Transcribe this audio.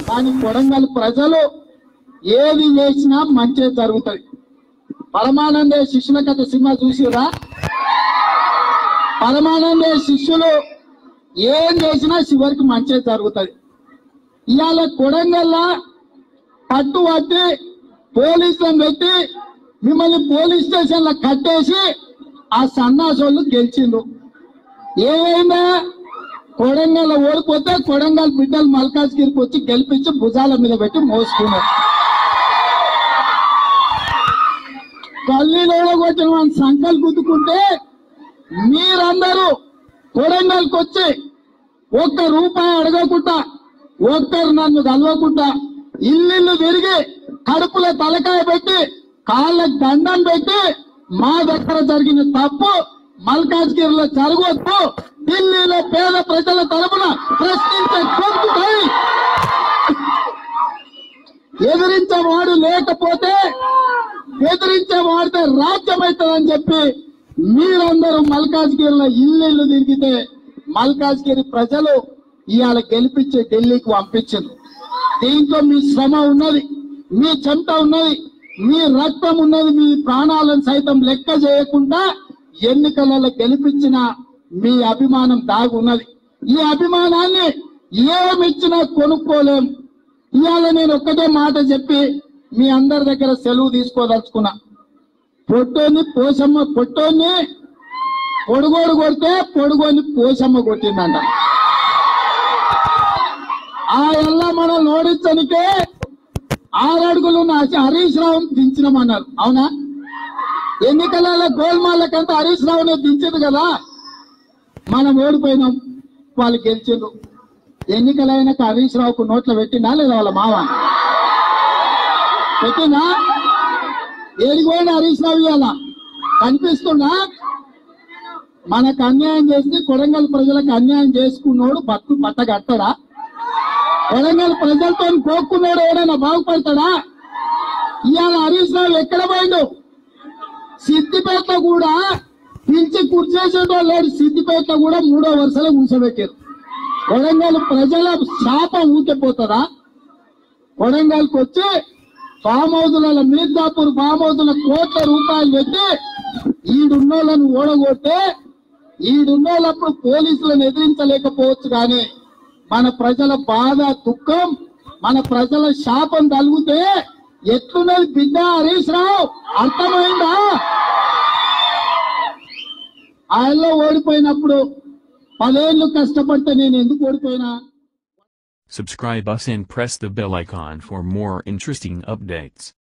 కానీ కొడంగల్ ప్రజలు ఏది చేసినా మంచి జరుగుతుంది పరమానందే శిష్యుల కథ సినిమా చూసిరా పరమానందే శిష్యులు ఏం చేసినా చివరికి మంచి జరుగుతుంది ఇవాళ కొడంగల్లా పట్టు పట్టి పోలీసులను పెట్టి మిమ్మల్ని పోలీస్ స్టేషన్ లో కట్టేసి ఆ సన్నాసోళ్ళు గెలిచిండ్రు ఏమైందా కొడంగల్ ఓడిపోతే కొడంగల్ బిడ్డలు మల్కాజ్గిరికి వచ్చి గెలిపించి భుజాల మీద పెట్టి మోసుకున్నారు గల్లీలో కొట్టిన వాళ్ళ సంకల్ గుద్దుకుంటే మీరందరూ కొడంగల్కి వచ్చి ఒక్క రూపాయి అడగకుండా ఒక్కరు నన్ను కలవకుండా ఇల్లు తిరిగి కడుపులో తలకాయ పెట్టి కాళ్ళకి దండం పెట్టి మా దగ్గర జరిగిన తప్పు మల్కాజ్గిరిలో జరగవద్దు ఢిల్లీలో పేద ప్రజల తరపున ప్రశ్నించే గొంతుకై ఎదిరించేవాడు లేకపోతే ఎదిరించే వాడితే రాజ్యం అవుతుందని చెప్పి మీరందరూ మల్కాజ్గిరిలో ఇల్లు తిరిగితే మల్కాజ్గిరి ప్రజలు ఇవాళ గెలిపించి ఢిల్లీకి పంపించారు దీంట్లో మీ శ్రమ ఉన్నది మీ చెమట ఉన్నది మీ రక్తం ఉన్నది మీ ప్రాణాలను సైతం లెక్క చేయకుండా ఎన్నికలలో గెలిపించిన మీ అభిమానం దాగి ఉన్నది ఈ అభిమానాన్ని ఏమిచ్చినా కొనుక్కోలేం ఇవాళ నేను ఒక్కటే మాట చెప్పి మీ అందరి దగ్గర సెలవు తీసుకోదలుచుకున్నా పొట్టోని పోసమ్మ పొట్టోని పొడుగోడు కొడితే పొడుగోని పోసమ్మ కొట్టిందంట ఆ ఎల్ల మనం ఓడించనికే ఆరు అడుగులు ఉన్న హరీష్ రావుని దించినామన్నారు అవునా ఎన్నికలలో గోల్మాలకంతా హరీష్ రావునే దించింది కదా మనం ఓడిపోయినాం వాళ్ళు గెలిచిండ్రు ఎన్నికలైనాక హరీష్ రావుకు నోట్లో పెట్టినా లేదా వాళ్ళ మావ పెట్టినా ఏడిపోయిన హరీష్ రావు ఇవాళ కనిపిస్తున్నా మనకు అన్యాయం చేసి కొడంగల్ ప్రజలకు అన్యాయం చేసుకున్నోడు బతుకు పట్ట కట్టడా కొడంగల్ ప్రజలతో కోక్కున్నాడు ఎవడైనా బాగుపడతాడా ఇవాళ హరీష్ రావు ఎక్కడ పోయిండు సిద్దిపేట కూడా పిలిచి కూర్చేసేటోళ్ళు లేడు సిద్దిపేట కూడా మూడో వరుసలో కూర్చోబెట్టారు కొడంగల్ ప్రజల శాపం ఊకిపోతుందా కొడంగల్కి వచ్చి ఫామ్ హౌజుల మీర్జాపూర్ ఫామ్ హౌజుల కోట్ల రూపాయలు పెట్టి ఈడున్నోళ్ళను ఓడగొట్టే ఈడున్నోళ్ళప్పుడు పోలీసులను ఎదిరించలేకపోవచ్చు కానీ మన ప్రజల బాధ దుఃఖం మన ప్రజల శాపం తలిగితే ఎట్లున్నది బిడ్డ హరీష్ రావు అర్థమైందా ఆయనలో ఓడిపోయినప్పుడు పదేళ్లు కష్టపడితే నేను ఎందుకు ఓడిపోయినా Subscribe us and press the bell icon for more interesting updates.